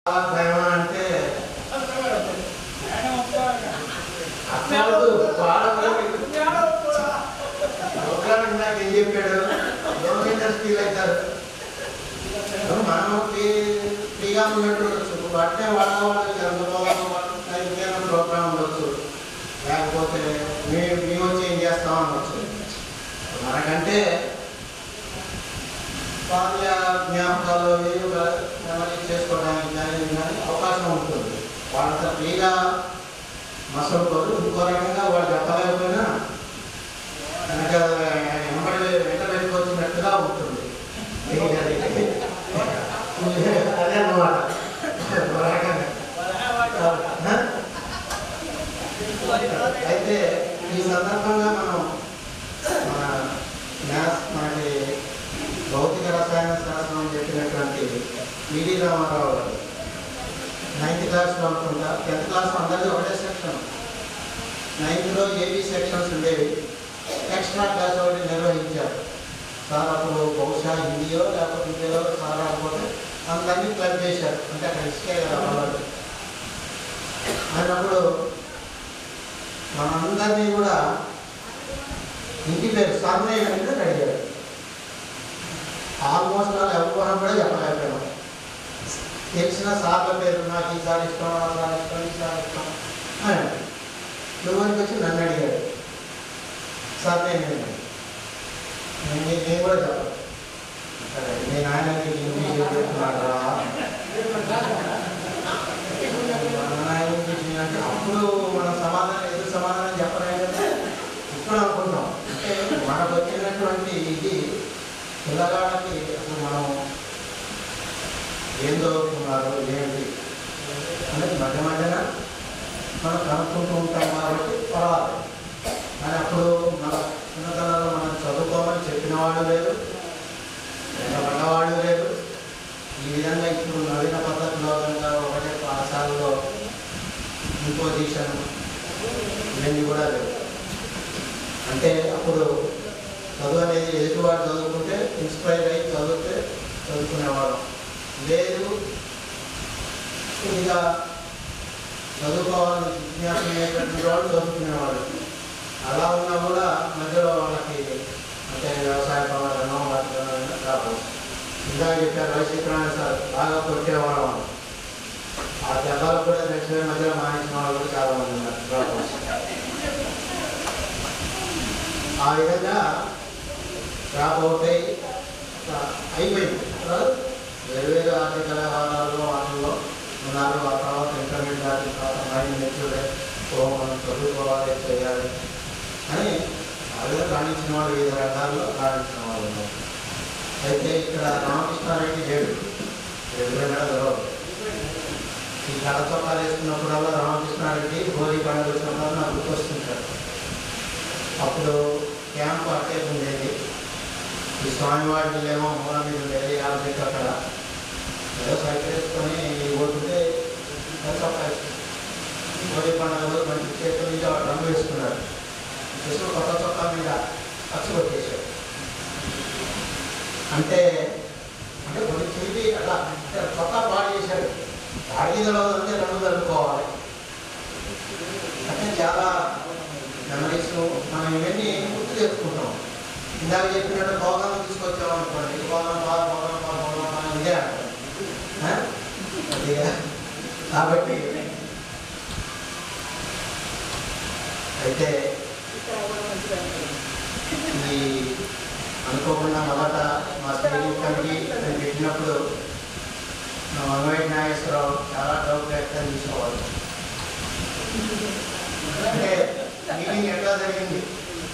చాలా ప్రేమ అంటే అసలు ప్రోగ్రామ్ ఇందాక ఏం చెప్పాడు ఎవరైనా ఫీల్ అవుతారు మనం ఫ్రీ- ఫ్రీగా ఉన్నట్టు ఉండొచ్చు వాటినే వాళ్ళ వాళ్ళకి ఎంత ప్రోగ్రామ్ ఉండొచ్చు లేకపోతే మేము మేము వచ్చి ఏం చేస్తాం అనొచ్చు మనకంటే బాల్య జ్ఞాపకాలు అవి మెమరీ చేసుకోవడానికి కానీ ఇది కానీ అవకాశం ఉంటుంది వాళ్ళంతా ఫ్రీగా మసలుకోరు ఇంకో రకంగా వాళ్ళు చెప్పలేకపోయినా వెనక వెంబడి వెంట వెళ్ళిపోతున్నట్టుగా ఉంటుంది ఇది అది. అదే అన్నమాట ఒక రకంగా. ఆ? అయితే ఈ సందర్భంగా మనం మన మ్యాథ్స్ మనకి భౌతిక రసాయన శాస్త్రం చెప్పినటువంటి పిడి రామారావు గారు నైన్త్ క్లాస్లో అనుకుంటా టెన్త్ క్లాస్ అందరిది ఒకటే సెక్షన్ నైన్త్లో ఏబీ సెక్షన్స్ ఉండేవి ఎక్స్ట్రా క్లాస్ ఒకటి నిర్వహించారు సార్ అప్పుడు బహుశా హిందీయో లేకపోతే హిందీలో సార్ రాకపోతే అందరినీ క్లబ్ చేశారు అంటే అక్కడ ఇసుకే కదా వాళ్ళు అయినప్పుడు మనందరినీ కూడా ఇంటి పేరు సర్నేమ్ అంటే అడిగారు ఆల్మోస్ట్ వాళ్ళు ఎవరు కూడా చెప్పలేకపోయాం తెలిసిన సార్ల పేరు నాకు ఈసారి ఇష్టం ఆ సార్ ఇష్టం ఈసారి ఇష్టం అని నువ్వుకి వచ్చి నన్ను అడిగాడు సార్ నేను నేను నేను- నేను కూడా చెప్పాను సరే నేను ఆయన ఇంగ్లీష్ చెప్తున్నాడు రా మన ఆయన ఇంగ్లీష్ అంటే అప్పుడు మన సమాధానం ఎదురు సమాధానం చెప్పలేదంటే ఇప్పుడు అనుకుంటాం అంటే మనకు వచ్చినటువంటి ఇది పిల్లగాళ్ళకి అసలు మనం ఏం చదువుతున్నారు ఏంటి అనేది మధ్య మధ్యన మనం కనుక్కుంటూ ఉంటాం కాబట్టి పర్వాలేదు కానీ అప్పుడు మన చిన్నతనంలో మనం చదువుకోమని చెప్పిన వాళ్ళు లేదు పడ్డవాళ్ళు లేదు ఈ విధంగా ఇప్పుడు నవీన పద్ధతిలో కనుక ఒకటే పాఠశాలలో ఇంపోజిషన్ ఇవన్నీ కూడా లేవు అంటే అప్పుడు చదువు అనేది ఎదుటివాడు చదువుకుంటే ఇన్స్పైర్ అయ్యి చదివితే చదువుకునేవాళ్ళం లేదు ఇక చదువుకోవాలని జిజ్ఞాస అనేటువంటి వాళ్ళు చదువుకునేవాళ్ళు అలా ఉన్నా కూడా మధ్యలో వాళ్ళకి అంటే వ్యవసాయ పనులను వాటిలో రావచ్చు ఇంకా చెప్పారు వైశీకరణ సార్ బాగా కొట్టేవాళ్ళం వాళ్ళు. ఆ దెబ్బలు కూడా దక్షిణ మధ్యలో మానేసిన వాళ్ళు కూడా చాలా మంది ఉన్నారు రావచ్చు ఆ విధంగా డ్రాప్ అవుట్ అయ్యి ఆ, అయిపోయింది తర్వాత వేరు వేరు ఆర్థిక వ్యవహారాల్లో వాటిల్లో ఉన్నారు ఆ తర్వాత ఇంటర్మీడియట్ దాటిన తర్వాత మైండ్ మెచ్యూర్ ఓ మనం చదువుకోవాలి చేయాలి అని ఆ విధంగా రాణించిన వాళ్ళు వివిధ రంగాల్లో రాణించిన వాళ్ళు ఉన్నారు అయితే ఇక్కడ రామకృష్ణారెడ్డి లేడు ఎదురైనా తెలవదు ఈ కళ చొక్కాలు వేసుకున్నప్పుడల్లా రామకృష్ణారెడ్డి హోలీ పండుగ వచ్చినప్పుడు నాకు గుర్తొస్తుంటాడు అప్పుడు క్యాంప్ అట్టే ఉండేది ఈ స్వామివారి ఏమో మూల మీద ఉండేది యాభై అక్కడ ఏదో సైకిల్ వేసుకొని పోతుంటే చొక్కా హోలీ పండుగ రోజు మంచి చేతుల నుంచి ఆ రంగు వేసుకున్నాడు వేసుకుని కొత్త చొక్కా మీద ఖర్చు కొట్టేశాడు అంటే అంటే కొన్ని తిరిగి అట్లా అంటే చొక్కా పాడు చేశాడు పాడీలో అంటే రంగు కలుపుకోవాలి అంటే చాలా మెమరీస్ మనం ఇవన్నీ గుర్తు చేసుకుంటాం ఇందాక చెప్పినట్టు భోగం తీసుకొచ్చాం అనుకోండి భోగం బా భోగం బా భోగం బా అని ఇదే అంటాం ఆ? అదిగా. కాబట్టి అయితే ఈ అనుకోకుండా మొదట మా స్టేడింగ్ కమిటీ నేను పెట్టినప్పుడు మా మంగవేటి నాగేశ్వరరావు చాలా డౌట్ వ్యక్తం చేసేవాడు అంటే మీటింగ్ ఎట్లా జరిగింది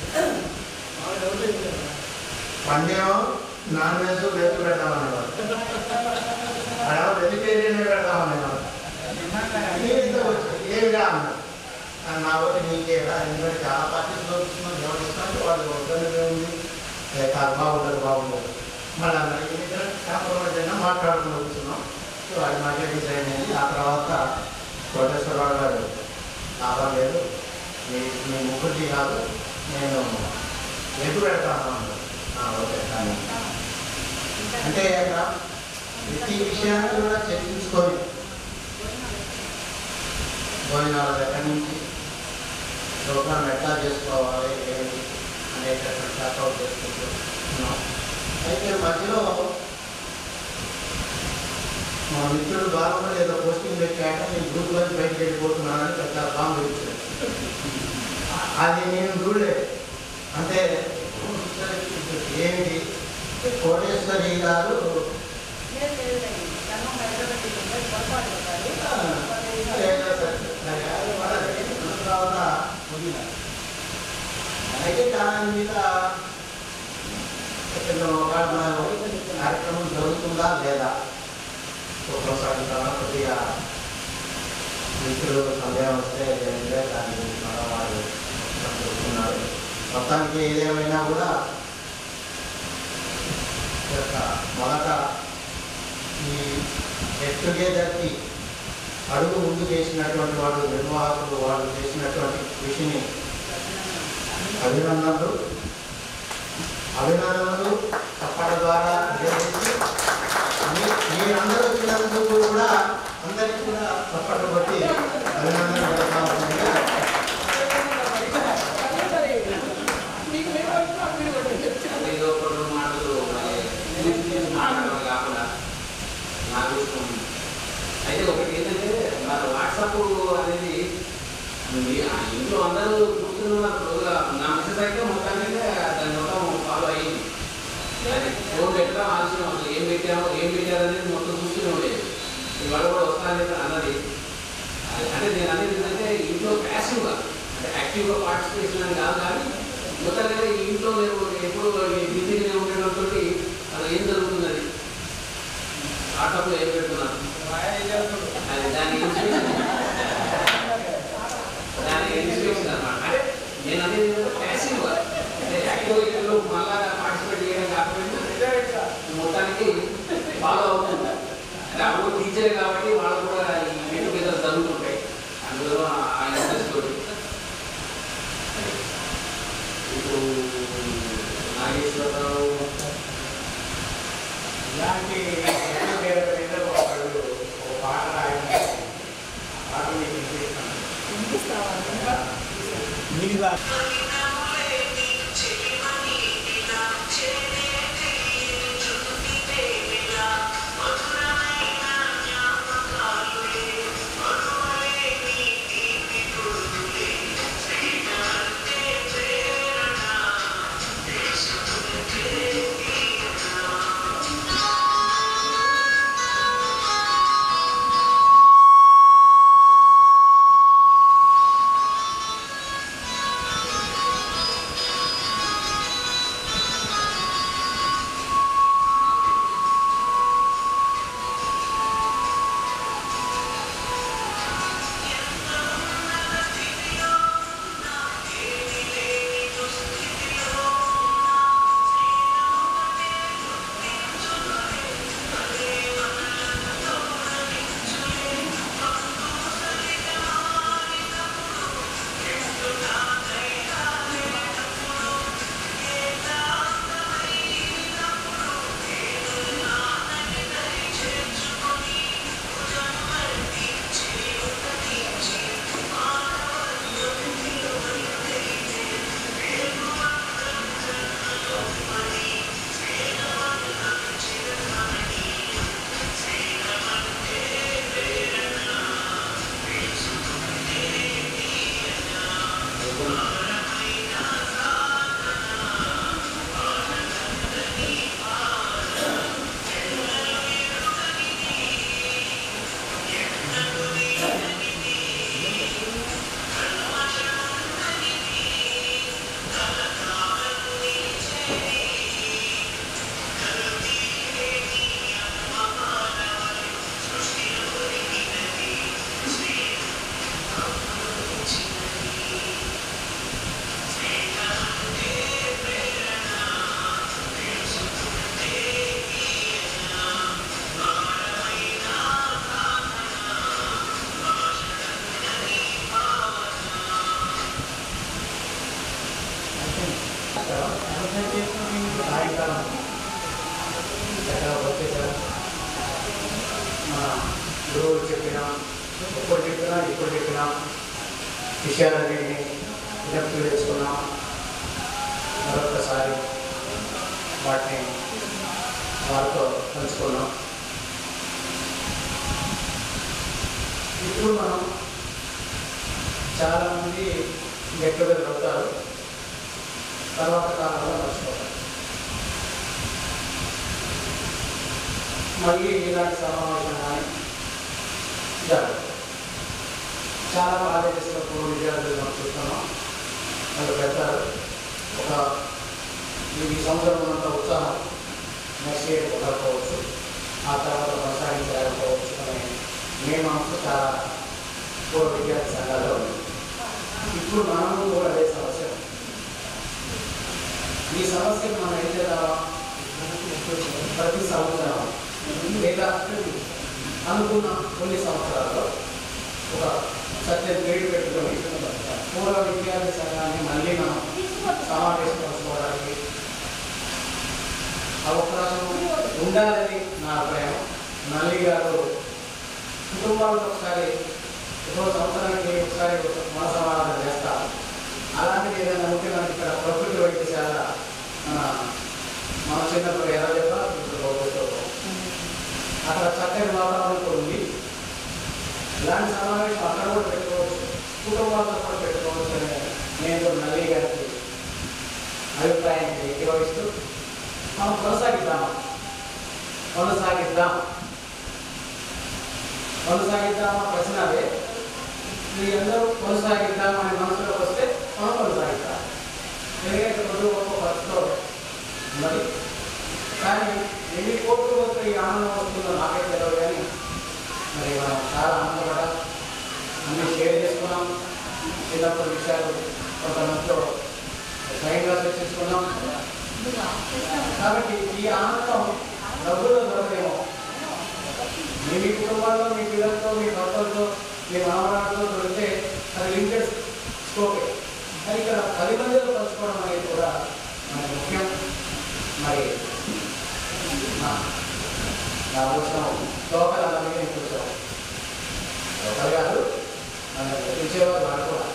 పండేమో నాన్ వెజ్ వెజ్ పెడతామనేవాడు అలా వెజిటేరియన్ పెడతామనేవాడు నేనైతే వచ్చి ఏమిగా అన్నా ఆ, నా ఒకటి నీకేరా ఎందుకంటే చాలా పార్టీస్ చూస్తున్నాం ఎవరు ఇస్తున్నారు వాళ్ళు వద్దనే ఉంది లేక అది బాగుండదు బాగుండదు మళ్ళీ అందరికి కాంప్రమైజ్ అయినా మాట్లాడుకుని కూర్చున్నాం సో అది మాకే డిసైడ్ అయింది ఆ తర్వాత కోటేశ్వరరావు గారు లాభం లేదు మీ మీ ముగ్గురికి కాదు నేను ఎటు పెడతాను అన్నాడు. ఆ, ఓకే కానీ అంటే అక్కడ ప్రతి విషయాన్ని కూడా చర్చించుకొని భోజనాల దగ్గర నుంచి ప్రోగ్రామ్ ఎట్లా చేసుకోవాలి ఏంటి అనేటటువంటి షార్ట్అవుట్ చేసుకుంటూ ఉన్నాం అయితే మధ్యలో మా మిత్రుడు బాగా ఏదో పోస్టింగ్ పెట్టాక నేను గ్రూప్లో బయటకు వెళ్ళిపోతున్నానని పెద్ద బాంబు ఇచ్చాడు అది నేను చూడలేదు అంటే ఏమిటి కోటేశ్వరి గారు తర్వాత అయితే దాని మీద ఒక కార్యక్రమం జరుగుతుందా లేదా ఒక్కోసారి చాలా కొద్దిగా మిత్రులు సందేహం వస్తే ఏంటంటే దాన్ని మన వాళ్ళు చెప్తున్నారు మొత్తానికి ఏదేమైనా కూడా ఈ యొక్క మొదట ఈ గెట్ టుగెదర్కి అడుగు ముందు చేసినటువంటి వాళ్ళు నిర్వాహకులు వాళ్ళు చేసినటువంటి కృషిని అభినందనలు అభినందనలు తప్పడ ద్వారా తెలియజేసి మీ- మీరందరూ వచ్చినందుకు కూడా అందరికీ కూడా తప్పట్లు బట్టి అభినందనలు జరపాల్సిందిగా ఏదో ఒక రెండు మాటలు మరి గురించి గురించి మాట్లాడడం కాకుండా నాకు ఇష్టం అయితే ఒకటి ఏంటంటే మరి వాట్సాప్ అనేది మీ- ఆ ఇంట్లో అందరూ కూర్చుని ఉన్నప్పుడు నా మెసేజ్ అయితే మొత్తానికి దాని మొత్తం ఫాలో అయ్యింది అది ఫోన్ పెట్టడం ఆలస్యం అసలు ఏం పెట్టామో ఏం పెట్టారు అనేది మొత్తం చూస్తూనే ఉండేది ఇవాళ కూడా వస్తానని అన్నది అది- అంటే నేను అనేది ఏంటంటే ఇంట్లో ప్యాసివ్గా అంటే యాక్టివ్గా పార్టిసిపేషన్ అని కాదు కానీ మొత్తంగా ఈ ఇంట్లో నేను ఎప్పుడు బిజీగా ఉండడంతో అసలు ఏం జరుగుతుంది అది వాట్సాప్లో ఏం పెడుతున్నారు అది దాని ఇన్స్పిరేషన్ దాని ఇన్స్పిరేషన్ అనమాట అంటే నేను అనేది ప్యాసివ్గా అంటే యాక్టివ్గా ఇంట్లో మళ్ళా పార్టిసిపేట్ చేయడం కాకపోయినా మొత్తానికి ఫాలో అవుతుంది అంటే అప్పుడు టీచర్ కాబట్టి వాళ్ళు కూడా ఈ గెట్ మీద జరుగుతుంటాయి అందులో ఆ ఇంట్రెస్ట్ తోటి ఇప్పుడు నాగేశ్వరరావు ఇలాంటి ఎన్నో పేర్ల మీద ఒకళ్ళు ఒక పాట రాయడం ఆ పాట మీకు వినిపిస్తాను. మీకు రా- సాయంకాలం ఎక్కడ వచ్చేసారు మన గురువులు చెప్పిన ఎప్పుడు చెప్పినా ఇప్పుడు చెప్పినా విషయాలన్నింటినీ విజ్ఞప్తులు తెచ్చుకున్నాం మరొకసారి వాటిని వారితో పంచుకున్నాం ఇప్పుడు మనం చాలామంది గెట్ టుగెదర్ అవుతారు తర్వాత కాలంలో మర్చిపోతారు మళ్ళీ ఇలాంటి సమావేశం కానీ జరగదు చాలా కాలేజెస్లో పూర్వ విద్యార్థులు మనం చూస్తున్నాం వాళ్ళు పెడతారు ఒక ఈ సంవత్సరం ఉన్నంత ఉత్సాహం నెక్స్ట్ ఇయర్ కుదరకపోవచ్చు ఆ తర్వాత కొనసాగించలేకపోవచ్చు అనే నియమాంశం చాలా పూర్వ విద్యార్థి సంఘాల్లో ఉంది ఇప్పుడు మనము కూడా అదే సమస్య ఉంది. ఈ సమస్యకు మనం ఏం చేద్దాం ప్రతి సంవత్సరం లేదా అనుకున్న కొన్ని సంవత్సరాల్లో ఒక సత్యం పేరు పెట్టుకొని పూర్వ విద్యార్థి సంఘాన్ని మళ్ళీ మనం సమావేశపరచుకోవడానికి అవకాశం ఉండాలని నా అభిప్రాయం నల్లి గారు కుటుంబాలకు ఒకసారి ఒక సంవత్సరానికి ఒకసారి ఒక మన సమాధానం చేస్తాం అలాంటిది ఏదైనా ఉంటే మనకి ఇక్కడ ప్రకృతి వైద్యశాల మన మన చిన్నప్పుడు ఎలా చెప్పా ఇప్పుడు భవిష్యత్తులో అక్కడ చక్కని వాతావరణం కూడా ఉంది ఇలాంటి సమావేశం అక్కడ కూడా పెట్టుకోవచ్చు కుటుంబాలతో కూడా పెట్టుకోవచ్చు అని నేను నల్లి గారికి అభిప్రాయానికి ఏకీభవిస్తూ మనం కొనసాగిద్దాం కొనసాగిద్దాం కొనసాగిద్దామా ప్రశ్న అదే మీ అందరూ కొనసాగిద్దాం అనే మనసులోకి వస్తే మనం కొనసాగిద్దాం ఎందుకంటే రోజు ఒక ఖర్చులో ఉన్నది కానీ ఎన్ని కోట్లు వస్తే ఈ ఆనందం వస్తుందో నాకే తెలియదు కానీ మరి మనం చాలా ఆనందపడ అన్ని షేర్ చేసుకున్నాం చిన్నప్పటి విషయాలు కొంతమందితో స్వయంగా చర్చించుకున్నాం కాబట్టి ఈ ఆనందం డబ్బులో దొరకదేమో మీ మీ కుటుంబాల్లో మీ పిల్లలతో మీ భర్తలతో మీ మనవరాలతో దొరికితే అది లిమిటెడ్ స్కోపే కానీ ఇక్కడ పది మందిలో పంచుకోవడం అనేది కూడా మనకి ముఖ్యం మరి నా- నా కోసం లోకల్ అలాగే నేను చూసాను లోకల్ కాదు మన పిలిచేవారు వాళ్ళు కూడా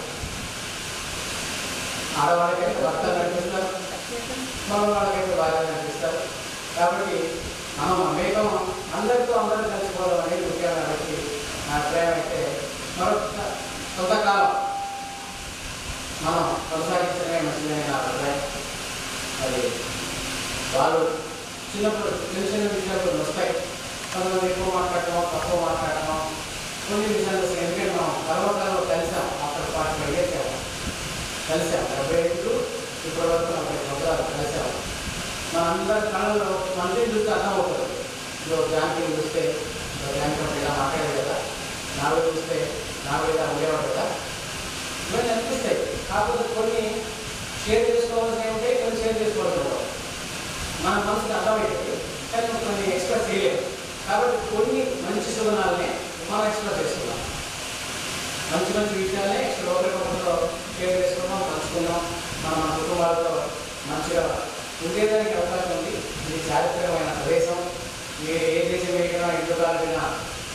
ఆడవాళ్ళకైతే భర్తలు నడిపిస్తారు మగ వాళ్ళకైతే బాగా నడిపిస్తారు కాబట్టి మనం అమేకం అందరితో అందరూ కలిసిపోవడం అనేది ముఖ్యం కాబట్టి నా అభిప్రాయం అయితే మరొక కొంతకాలం మనం కొనసాగించడమే మంచిదని నా అభిప్రాయం అది వాళ్ళు చిన్నప్పుడు చిన్న చిన్న విషయాలు కొన్ని వస్తాయి కొంతమంది ఎక్కువ మాట్లాడటం తక్కువ మాట్లాడటం కొన్ని విషయాలు అసలు ఎందుకంటే మనం కలవకాలంలో కలిసాం అక్కడ పాటు వెళ్ళేసాము కలిసాం డెబ్బై ఐదు ఇప్పటి వరకు నలభై సంవత్సరాలు కలిసాము మన అందరి కళల్లో మనిషిని చూస్తే అర్థం అవుతుంది ఇదో జానకి చూస్తే ఇదో జానకి ఇలా మాట్లాడేది కదా నాలుగు చూస్తే నాలుగు ఇలా ఉండేవాడు కదా ఇవన్నీ అనిపిస్తాయి కాకపోతే కొన్ని షేర్ చేసుకోవాల్సి ఉంటాయి కొన్ని షేర్ చేసుకోవాల్సి ఉంటాయి మన మనసుకి అర్థమయ్యేది కానీ కొన్ని ఎక్స్ప్రెస్ చేయలేము కాబట్టి కొన్ని మంచి సుగుణాలనే మనం ఎక్స్ప్రెస్ చేసుకున్నాం మంచి మంచి విషయాలే ఇక్కడ ఒకరికొకరితో షేర్ చేసుకున్నాం పంచుకున్నాం మన మన కుటుంబాలతో మంచిగా ఉండేదానికి అవకాశం ఉంది ఇది చారిత్రకమైన ప్రదేశం మీరు ఏ దేశం వెళ్ళినా ఇంట్లో కాలినా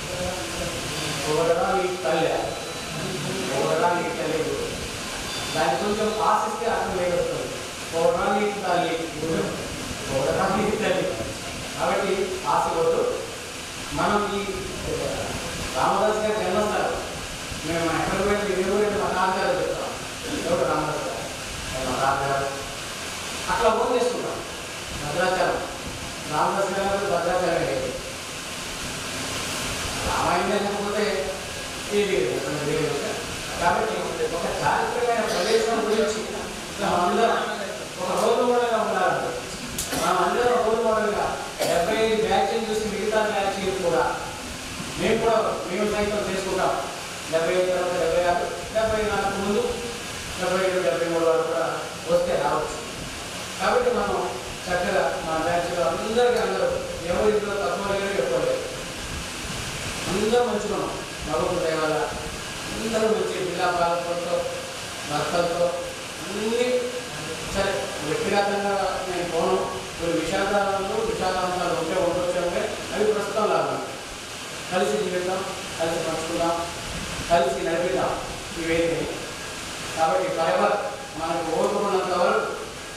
ఒకటా మీ తల్లి ఒకటా మీ తల్లి దాని కొంచెం ఆశిస్తే అర్థం వేయగలుగుతుంది ఒకటా మీ తల్లి ఒకటా మీ తల్లి కాబట్టి ఆశ వద్దు మనం ఈ రామదాస్ గారి జన్మస్థలం మేము ఎక్కడ పోయినా మీరు పోయినా మా నాన్నగారు చెప్తాం ఎవరు రామదాస్ గారు మా నాన్నగారు అట్లా ఓన్ చేసుకుంటాం భద్రాచలం రామదాస్ గారు భద్రాచలం లేదు రామాయణం లేకపోతే ఏది లేదు, అసలు లేదు. కాబట్టి ఒక చారిత్రకమైన ప్రదేశం గురించి మనం అందరం ఒక రోల్ మోడల్గా ఉండాలి మనం అందరం రోల్ మోడల్గా డెబ్బై ఐదు బ్యాచ్లు చూసి మిగతా బ్యాచ్లు కూడా మేము కూడా మేము సైతం చేసుకుంటాం డెబ్బై ఐదు తర్వాత డెబ్బై ఆరు డెబ్బై నాలుగు ముందు డెబ్బై ఐదు డెబ్బై మూడు వరకు కూడా వస్తే రావచ్చు కాబట్టి మనం చక్కగా మన బ్యాచ్లో అందరికీ అందరూ ఎవరి ఇంట్లో తక్కువ లేరు ఎక్కువ లేరు అందరూ మంచుకున్నాం నవ్వుకు దేవాల అందరూ మంచి పిల్ల పాలతో భర్తలతో అన్ని సరే వ్యక్తిగతంగా నేను పోను కొన్ని విషాదాలు విషాదాంతాలు ఉంటే ఉండొచ్చు అంటే అవి ప్రస్తుతం లాగా కలిసి జీవితం కలిసి పంచుకుందాం కలిసి నడిపిద్దాం ఈ వేదికని కాబట్టి ఫరెవర్ మనకు ఓర్పుకున్నంత వరకు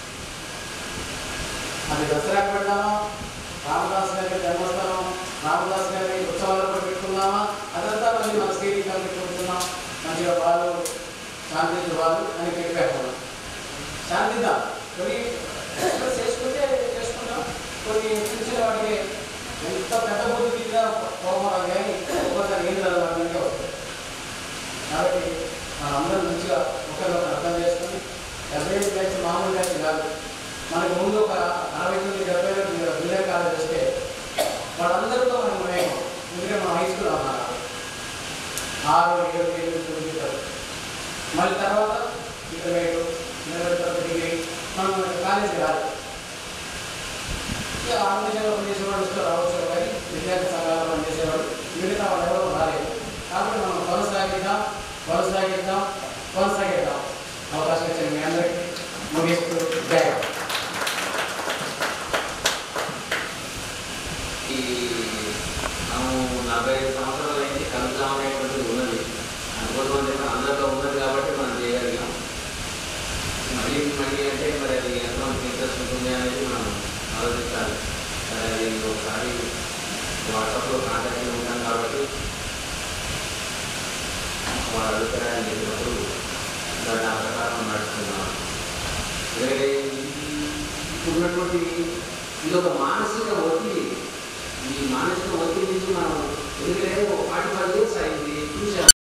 అది దసరాకు పెడదామా రామదాస్ గారి జన్మస్థలం రామదాస్ గారి ఉత్సవాలు కూడా పెట్టుకుందామా అదంతా మళ్ళీ మన స్టేట్ కలిపి పెట్టుకుంటున్నాం మంచిగా వాళ్ళు శాంతించు వాళ్ళు అని పెట్టారు శాంతిద్దాం కొన్ని express చేసుకుంటే చేసుకుంటాం కొన్ని చిన్న చిన్న వాటికి ఎంత పెద్ద బుద్ధి మీద పోవాలి కానీ ఒక్కొక్కసారి ఏం చదవాలంటే వస్తుంది కాబట్టి మనం అందరం మంచిగా ఒకరినొకరు అర్థం చేసుకొని డెబ్బై ఐదు బ్యాచ్ మామూలు బ్యాచ్ కాదు మనకు ముందు ఒక అరవై తొమ్మిది డెబ్బై రెండు జూనియర్ కాలేజ్ వస్తే వాళ్ళందరితో మనం మేము ఎందుకంటే మన హై స్కూల్ అన్నారు ఆరు ఏడు ఏడు తొమ్మిది తరగతి. మళ్ళీ తర్వాత ఇంటర్మీడియట్ ఇంటర్మీడియట్ తర్వాత డిగ్రీ మనం కాలేజీ రాదు ఇక ఆర్గనైజేషన్లో పనిచేసేవాడు వస్తే రావచ్చు కానీ విద్యార్థి సంఘాల్లో పనిచేసేవాడు మిగతా వాళ్ళు ఎవరో రాలేదు కాబట్టి మనం కొనసాగిద్దాం కొనసాగిద్దాం కొనసాగిద్దాం అవకాశం ఇచ్చిన మీ అందరికీ ముగిస్తూ జై హింద్. ఈ మనం నలభై ఐదు సంవత్సరాలు అయింది కలుద్దాం అనేటువంటిది ఉన్నది అనుకోవడం అంటే అందరిలో ఉన్నది కాబట్టి మనం చేయగలిగాం మళ్ళీ మళ్ళీ అంటే మరి అది ఎంతమందికి ఇంట్రెస్ట్ ఉంటుంది అనేది మనం ఆలోచించాలి మరి అది ఒకసారి వాట్సాప్లో కాంటాక్ట్లో ఉంటాం కాబట్టి వాళ్ళ అభిప్రాయాన్ని చెప్పినప్పుడు దాన్ని ఆ ప్రకారం నడుచుకున్నాం ఎందుకంటే ఇప్పుడున్నటువంటి ఇది ఒక మానసిక ఒత్తిడి ఈ మానసిక ఒత్తిడి నుంచి మనం ఎందుకంటే ఒక ఫార్టీ ఫైవ్ ఇయర్స్ అయింది చూసాం